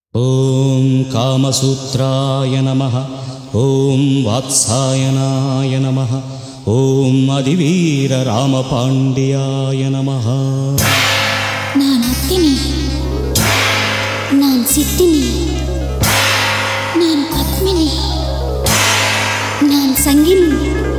ॐ कामसूत्राय नमः ॐ वात्सायनाय नमः ॐ அதிவீரராமபாண்டியாய நமः நான் அத்தினி நான் சித்தினி நான் பத்மினி நான் சங்கினி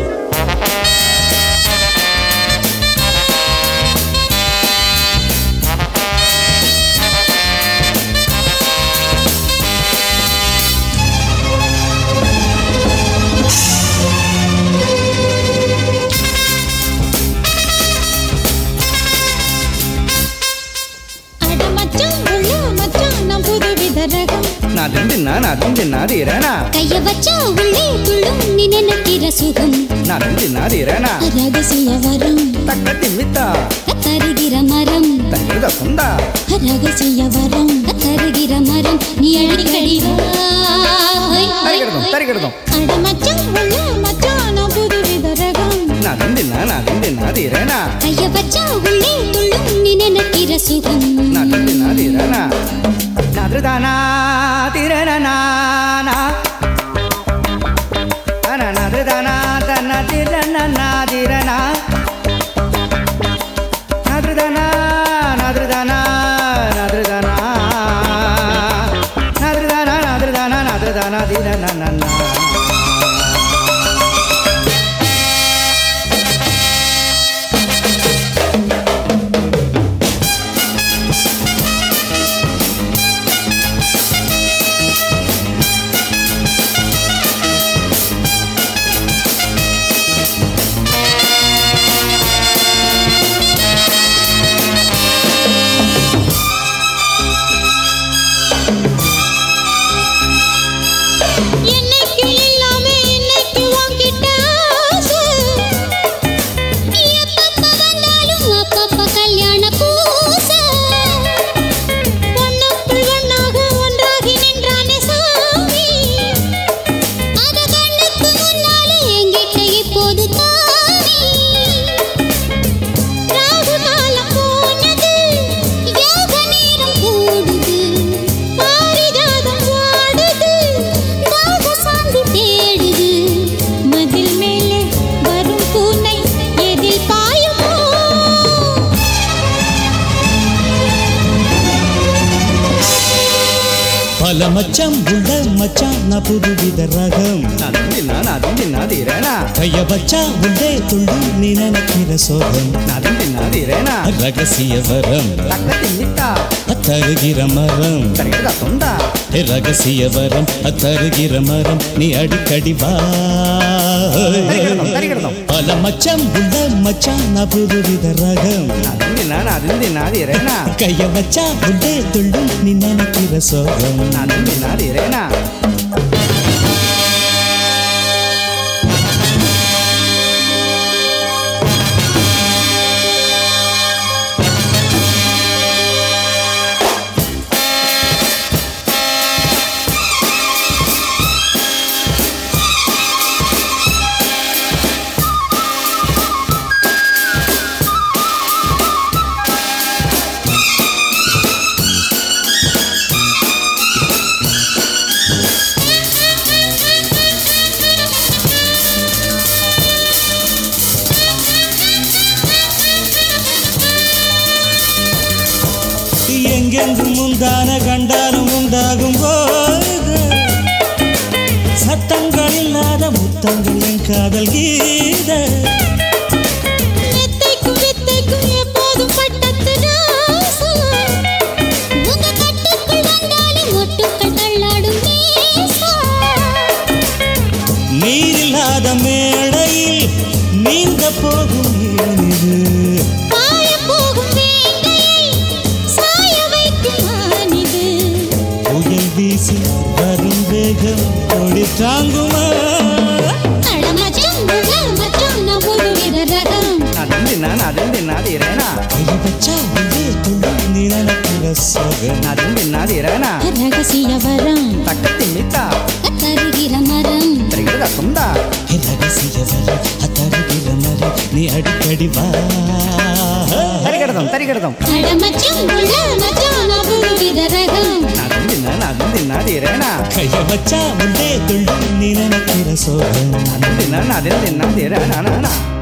அட மச்சான் உள்ள மச்சான் நான் புதுவித ரகம் நாதுந்தின்னா நாதுந்தின்னா தீரனா கைய வச்சா உள்ளே துள்ளும் நீ நினைக்கிற சுகம் நாதுந்தின்னா தீரனா ரகசிய வரம் தக்க திம்மித்தா தருகிற மரம் தங்கிருத சுந்தா ரகசிய வரம் தருகிற மரம் நீ அடிக்கடி வா. தரிகிருதம் தரிகிருதம் அட மச்சான் உள்ள மச்சான் நான் புதுவித ரகம் நாதுந்தின்னா நாதுந்தின்னா தீரனா கைய வச்சா உள்ளே துள்ளும் நீ நினைக்கிற சுகம் நாதுந்தின்னா தீரனா நாதுதானா தீரனா நாதுதானா தன்ன தீரனா தீரனா நாதுதானா நாதுதானா நாதுதானா நாதுதானா நாதுதானா நாதுதானா தீரனா என்னைக்கு இல்லாம இன்னைக்கு உன்கிட்ட ஆசை. எப்பப்ப வந்தாலும் அப்பப்ப கல்யாண பூசை. ஒண்ணுக்குள் ஒண்ணாக ஒன்றாகி நின்றானே சாமி. அத கண்ணுக்கு முன்னாலே என்கிட்ட இப்போது தாவி. ராகு காலம் போனது, யோக நேரம் கூடுது. பாரிஜாதம் வாடுது, தாக சாந்தி தேடுது. மதில் மேலே வரும் பூனை எதில் பாயுமோ பல மச்சம் உள்ள மச்சான் நான் புதுவித ரகம் நாதுந்தின்னா நாதுந்தின்னா தீரனா கைய வச்சா உள்ளே துள்ளும் நீ நினைக்கிற சோகம் நாதுந்தின்னா தீரனா ரகசிய வரம் தக்க திம்மித்தா தருகிற மரம் தரிகிருத சுந்தா ரகசிய வரம் தருகிற மரம் நீ அடிக்கடி வா தரிகிருதம் தரிகிருதம் பல மச்சம் உள்ள மச்சான் நான் புதுவித ரகம் நாதுந்தின்னா நாதுந்தின்னா தீரனா கைய வச்சா உள்ளே துள்ளும் நீ நினைக்கிற சோகம் நாதுந்தின்னா தீரனா எங்கெங்கும் முந்தான கண்டாலும் உண்டாகும் போது சத்தங்கள் இல்லாத முத்தங்கள் என் காதல் கீத மெத்தைக்கும் வித்தைக்கும் எப்போதும் பட்டத்து ராசா. உங்க கட்டுக்குள் வந்தாலும் மொட்டுக்கள் தள்ளாடும் நேசா. நீர் இல்லாத மேடையில் நீந்த போகும் ஏனிது பாயப் போகும் வேங்கையை சாய வைக்கும் மானிது. புயல் வீசி வரும் வேகம் கொடி தாங்குமா அட மச்சான், உள்ள மச்சான், நான் ஒருவித ரகம். நாதுந்தின்னா நாதுந்தின்னா தீரனா கைய வச்சா உள்ளே துள்ளும் நீ நினைக்கிற சோகம் நாதுந்தின்னா தீரனா ரகசிய வரம் தக்க திம்மித்தா தருகிற மரம் தரிகிருத சுந்தா ரகசிய வரம் தருகிற மரம் நீ அடிக்கடி வா தரிகிருதம் தரிகிருதம் அட மச்சான், உள்ள மச்சான், நான் ஒருவித ரகம் நாதுந்தின்னா நாதுந்தின்னா தின்னாது இறைனா கைய வச்சா முன்னே துள்ளும் நீ நினைக்கிற சோகம் அது தின்னா அதில் தின்னாது இறைனா